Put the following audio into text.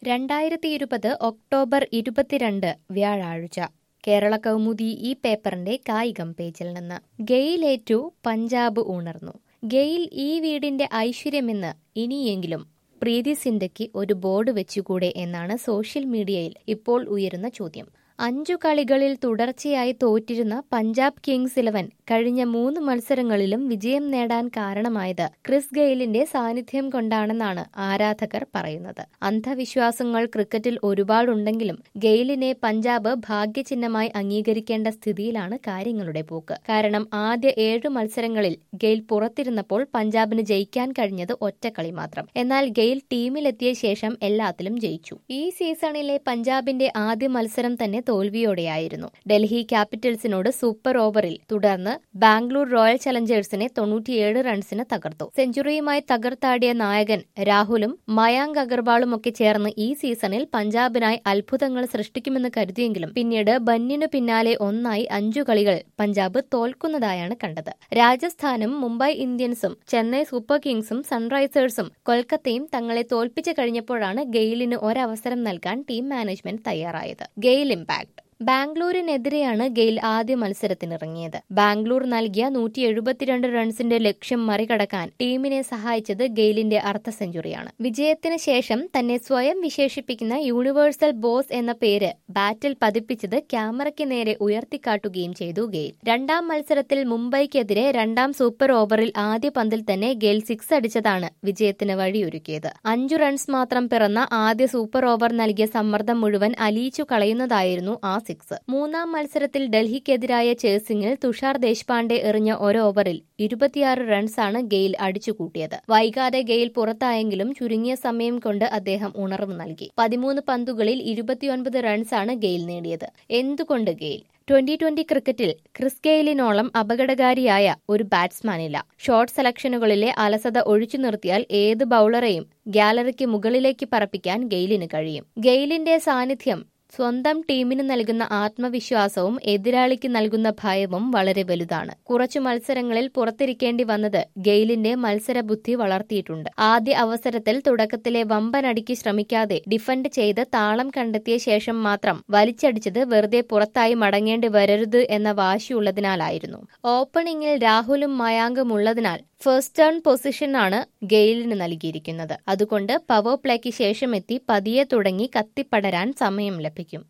രണ്ടായിരത്തി ഇരുപത് ഒക്ടോബർ ഇരുപത്തിരണ്ട് വ്യാഴാഴ്ച കേരള കൗമുദി ഈ പേപ്പറിന്റെ കായികം പേജിൽ നിന്ന് ഗെയിലേറ്റു പഞ്ചാബ് ഉണർന്നു ഗെയിൽ ഈ വീടിന്റെ ഐശ്വര്യമെന്ന് ഇനിയെങ്കിലും പ്രീതി സിൻഡയ്ക്ക് ഒരു ബോർഡ് വെച്ചുകൂടെ എന്നാണ് സോഷ്യൽ മീഡിയയിൽ ഇപ്പോൾ ഉയരുന്ന ചോദ്യം അഞ്ചു കളികളിൽ തുടർച്ചയായി തോറ്റിരുന്ന പഞ്ചാബ് കിങ്സ് ഇലവൻ കഴിഞ്ഞ മൂന്ന് മത്സരങ്ങളിലും വിജയം നേടാൻ കാരണമായത് ക്രിസ് ഗെയിലിന്റെ സാന്നിധ്യം കൊണ്ടാണെന്നാണ് ആരാധകർ പറയുന്നത് അന്ധവിശ്വാസങ്ങൾ ക്രിക്കറ്റിൽ ഒരുപാടുണ്ടെങ്കിലും ഗെയിലിനെ പഞ്ചാബ് ഭാഗ്യചിഹ്നമായി അംഗീകരിക്കേണ്ട സ്ഥിതിയിലാണ് കാര്യങ്ങളുടെ പോക്ക് കാരണം ആദ്യ ഏഴ് മത്സരങ്ങളിൽ ഗെയിൽ പുറത്തിരുന്നപ്പോൾ പഞ്ചാബിന് ജയിക്കാൻ കഴിഞ്ഞത് ഒറ്റക്കളി മാത്രം എന്നാൽ ഗെയിൽ ടീമിലെത്തിയ ശേഷം എല്ലാത്തിലും ജയിച്ചു ഈ സീസണിലെ പഞ്ചാബിന്റെ ആദ്യ മത്സരം തന്നെ തോൽവിയോടെയായിരുന്നു ഡൽഹി ക്യാപിറ്റൽസിനോട് സൂപ്പർ ഓവറിൽ തുടർന്ന് ബാംഗ്ലൂർ റോയൽ ചലഞ്ചേഴ്സിനെ തൊണ്ണൂറ്റിയേഴ് റൺസിന് തകർത്തു സെഞ്ചുറിയുമായി തകർത്താടിയ നായകൻ രാഹുലും മയാങ്ക് അഗർവാളുമൊക്കെ ചേർന്ന് ഈ സീസണിൽ പഞ്ചാബിനായി അത്ഭുതങ്ങൾ സൃഷ്ടിക്കുമെന്ന് കരുതിയെങ്കിലും പിന്നീട് ബന്നിനു പിന്നാലെ ഒന്നായി അഞ്ചു കളികൾ പഞ്ചാബ് തോൽക്കുന്നതായാണ് കണ്ടത് രാജസ്ഥാനും മുംബൈ ഇന്ത്യൻസും ചെന്നൈ സൂപ്പർ കിങ്സും സൺറൈസേഴ്സും കൊൽക്കത്തയും തങ്ങളെ തോൽപ്പിച്ചു കഴിഞ്ഞപ്പോഴാണ് ഗെയിലിന് ഒരവസരം നൽകാൻ ടീം മാനേജ്മെന്റ് തയ്യാറായത് ഗെയിൽ ഇമ്പാക്ട് ബാംഗ്ലൂരിനെതിരെയാണ് ഗെയിൽ ആദ്യ മത്സരത്തിനിറങ്ങിയത് ബാംഗ്ലൂർ നൽകിയ നൂറ്റി എഴുപത്തിരണ്ട് റൺസിന്റെ ലക്ഷ്യം മറികടക്കാൻ ടീമിനെ സഹായിച്ചത് ഗെയിലിന്റെ അർദ്ധ സെഞ്ചുറിയാണ് വിജയത്തിന് ശേഷം തന്നെ സ്വയം വിശേഷിപ്പിക്കുന്ന യൂണിവേഴ്സൽ ബോസ് എന്ന പേര് ബാറ്റിൽ പതിപ്പിച്ചത് ക്യാമറയ്ക്ക് നേരെ ഉയർത്തിക്കാട്ടുകയും ചെയ്തു ഗെയിൽ രണ്ടാം മത്സരത്തിൽ മുംബൈക്കെതിരെ രണ്ടാം സൂപ്പർ ഓവറിൽ ആദ്യ പന്തിൽ തന്നെ ഗെയിൽ സിക്സ് അടിച്ചതാണ് വിജയത്തിന് വഴിയൊരുക്കിയത് അഞ്ചു റൺസ് മാത്രം പിറന്ന ആദ്യ സൂപ്പർ ഓവർ നൽകിയ സമ്മർദ്ദം മുഴുവൻ അലിയിച്ചു കളയുന്നതായിരുന്നു ആ സിക്സ് മൂന്നാം മത്സരത്തിൽ ഡൽഹിക്കെതിരായ ചേസിംഗിൽ തുഷാർ ദേശ്പാണ്ഡെ എറിഞ്ഞ ഒരു ഓവറിൽ ഇരുപത്തിയാറ് റൺസാണ് ഗെയിൽ അടിച്ചുകൂട്ടിയത് വൈകാതെ ഗെയിൽ പുറത്തായെങ്കിലും ചുരുങ്ങിയ സമയം കൊണ്ട് അദ്ദേഹം ഉണർവ് നൽകി പതിമൂന്ന് പന്തുകളിൽ ഇരുപത്തിയൊൻപത് റൺസാണ് ഗെയിൽ നേടിയത് എന്തുകൊണ്ട് ഗെയിൽ ട്വന്റി ട്വന്റി ക്രിക്കറ്റിൽ ക്രിസ് ഗെയിലിനോളം അപകടകാരിയായ ഒരു ബാറ്റ്സ്മാനില്ല ഷോർട്ട് സെലക്ഷനുകളിലെ അലസത ഒഴിച്ചു നിർത്തിയാൽ ഏത് ബൌളറെയും ഗാലറിക്ക് മുകളിലേക്ക് പറപ്പിക്കാൻ ഗെയിലിന് കഴിയും ഗെയിലിന്റെ സാന്നിധ്യം സ്വന്തം ടീമിന് നൽകുന്ന ആത്മവിശ്വാസവും എതിരാളിക്ക് നൽകുന്ന ഭയവും വളരെ വലുതാണ് കുറച്ചു മത്സരങ്ങളിൽ പുറത്തിരിക്കേണ്ടി വന്നത് ഗെയിലിന്റെ മത്സരബുദ്ധി വളർത്തിയിട്ടുണ്ട് ആദ്യ അവസരത്തിൽ തുടക്കത്തിലെ വമ്പനടിക്ക് ശ്രമിക്കാതെ ഡിഫൻഡ് ചെയ്ത് താളം കണ്ടെത്തിയ ശേഷം മാത്രം വലിച്ചടിച്ചത് വെറുതെ പുറത്തായി മടങ്ങേണ്ടി വരരുത് എന്ന വാശിയുള്ളതിനാലായിരുന്നു ഓപ്പണിംഗിൽ രാഹുലും മയാങ്കും ഉള്ളതിനാൽ ഫസ്റ്റ് ടേൺ പൊസിഷനാണ് ഗെയിലിന് നൽകിയിരിക്കുന്നത് അതുകൊണ്ട് പവർ പ്ലേക്ക് ശേഷമെത്തി പതിയെ തുടങ്ങി കത്തിപ്പടരാൻ സമയം ലഭിക്കും